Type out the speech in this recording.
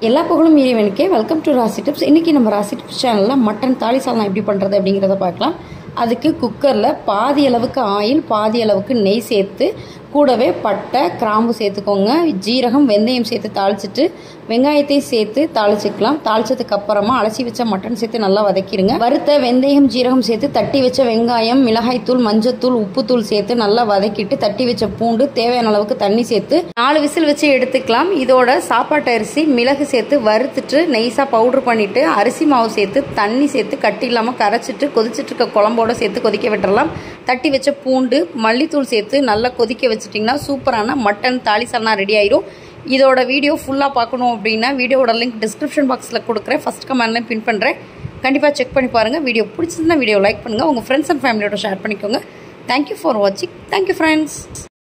எல்லா புகழும் இறைவனுக்கே வெல்கம் டு ராசி டிப்ஸ் இன்றைக்கி நம்ம ராசி டிப்ஸ் சேனலில் மட்டன் தாலி சால்னா எப்படி பண்ணுறது அப்படிங்கிறத பார்க்கலாம் அதுக்கு குக்கரில் பாதி அளவுக்கு ஆயில் பாதி அளவுக்கு நெய் சேர்த்து கூடவே பட்டை கிராம்பு சேர்த்துக்கோங்க ஜீரகம் வெந்தயம் சேர்த்து தாளிச்சிட்டு வெங்காயத்தையும் சேர்த்து தாளிச்சுக்கலாம் தாளிச்சதுக்கு அப்புறமா அலசி வச்ச மட்டன் சேர்த்து நல்லா வதக்கிடுங்க வறுத்த வெந்தயம் ஜீரகம் சேர்த்து தட்டி வச்ச வெங்காயம் மிளகாய்த்தூள் மஞ்சத்தூள் உப்புத்தூள் சேர்த்து நல்லா வதக்கிட்டு தட்டி வச்ச பூண்டு தேவையான அளவுக்கு தண்ணி சேர்த்து நாலு விசில் வச்சு எடுத்துக்கலாம் இதோட சாப்பாட்டு அரிசி மிளகு சேர்த்து வறுத்துட்டு நெய்ஸாக பவுடர் பண்ணிட்டு அரிசி மாவு சேர்த்து தண்ணி சேர்த்து கட்டி இல்லாமல் கரைச்சிட்டு கொதிச்சிட்டு இருக்க குழம்போட சேர்த்து கொதிக்க விட்டுறலாம் தட்டி வச்ச பூண்டு மல்லித்தூள் சேர்த்து நல்லா கொதிக்க வச்சிட்டிங்கன்னா சூப்பரான மட்டன் தாலி சால்னா ரெடி ஆயிடும் இதோட வீடியோ ஃபுல்லாக பார்க்கணும் அப்படின்னா வீடியோவோட லிங்க் டிஸ்கிரிப்ஷன் பாக்ஸில் கொடுக்குறேன் ஃபஸ்ட் கமெண்ட்லையும் பின் பண்ணுறேன் கண்டிப்பாக செக் பண்ணி பாருங்கள் வீடியோ பிடிச்சிருந்தா வீடியோ லைக் பண்ணுங்கள் உங்கள் ஃப்ரெண்ட்ஸ் அண்ட் ஃபேமிலியோட ஷேர் பண்ணிக்கோங்க தேங்க்யூ ஃபார் வாட்சிங் தேங்க்யூ ஃப்ரெண்ட்ஸ்